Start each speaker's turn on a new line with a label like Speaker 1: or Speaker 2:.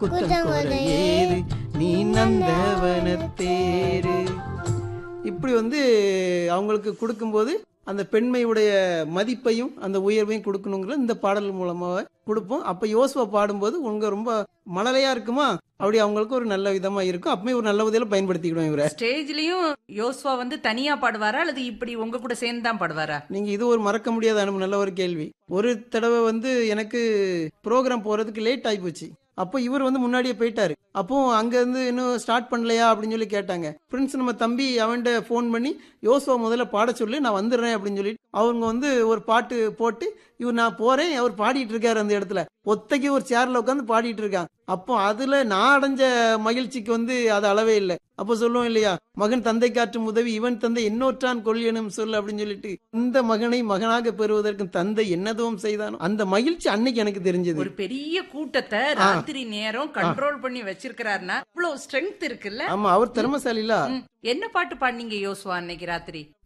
Speaker 1: குத்தம் குறை ஏது நீ நந்தவனத்தேரு இப்படி வந்து அவங்களுக்கு கொடுக்கும்போது அந்த பெண்மையுடைய மதிப்பையும் அந்த உயர்வையும் கொடுக்கணுங்கிற இந்த பாடல் மூலமாக கொடுப்போம் அப்ப யோசுவா பாடும்போது உங்க ரொம்ப மழலையா இருக்குமா அப்படி அவங்களுக்கு ஒரு நல்ல விதமா இருக்கும் அப்பவே ஒரு நல்ல விதையில பயன்படுத்திக்கிடுவோம் இவரை
Speaker 2: ஸ்டேஜ்லயும் யோசுவா வந்து தனியா பாடுவாரா அல்லது இப்படி உங்க கூட சேர்ந்து தான் பாடுவாரா
Speaker 1: நீங்க இது ஒரு மறக்க முடியாத அனுபவம் நல்ல ஒரு கேள்வி ஒரு தடவை வந்து எனக்கு ப்ரோக்ராம் போறதுக்கு லேட் ஆகி போச்சு அப்போ இவர் வந்து முன்னாடியே போயிட்டாரு அப்போ அங்க இருந்து இன்னும் ஸ்டார்ட் பண்ணலையா அப்படின்னு சொல்லி கேட்டாங்க பிரின்ஸ் நம்ம தம்பி அவன்கிட்ட ஃபோன் பண்ணி யோசுவா முதல்ல பாட சொல்லி நான் வந்துடுறேன் அப்படின்னு சொல்லிட்டு அவங்க வந்து ஒரு பாட்டு போட்டு இவர் நான் போறேன் அவர் பாடிட்டு இருக்காரு அந்த இடத்துல ஒத்தைக்கு ஒரு சேர்ல உட்காந்து பாடிட்டு இருக்கான் அப்போ அதுல நான் அடைஞ்ச மகிழ்ச்சிக்கு வந்து அது அளவே இல்லை அப்போ சொல்லுவோம் இல்லையா மகன் தந்தை காற்றும் உதவி இவன் தந்தை இன்னொற்றான் கொள்ளியனும் சொல் அப்படின்னு சொல்லிட்டு இந்த மகனை மகனாக பெறுவதற்கு தந்தை என்னதுவும் செய்தானோ அந்த மகிழ்ச்சி அன்னைக்கு எனக்கு தெரிஞ்சது
Speaker 2: ஒரு பெரிய கூட்டத்தை ராத்திரி நேரம் கண்ட்ரோல் பண்ணி வச்சிருக்கிறாருன்னா இவ்வளவு ஸ்ட்ரென்த் இருக்குல்ல
Speaker 1: ஆமா அவர் திறமசாலிலா
Speaker 2: ம். என்ன பாட்டு பாடினீங்க யோசுவா அன்னைக்கு ராத்திரி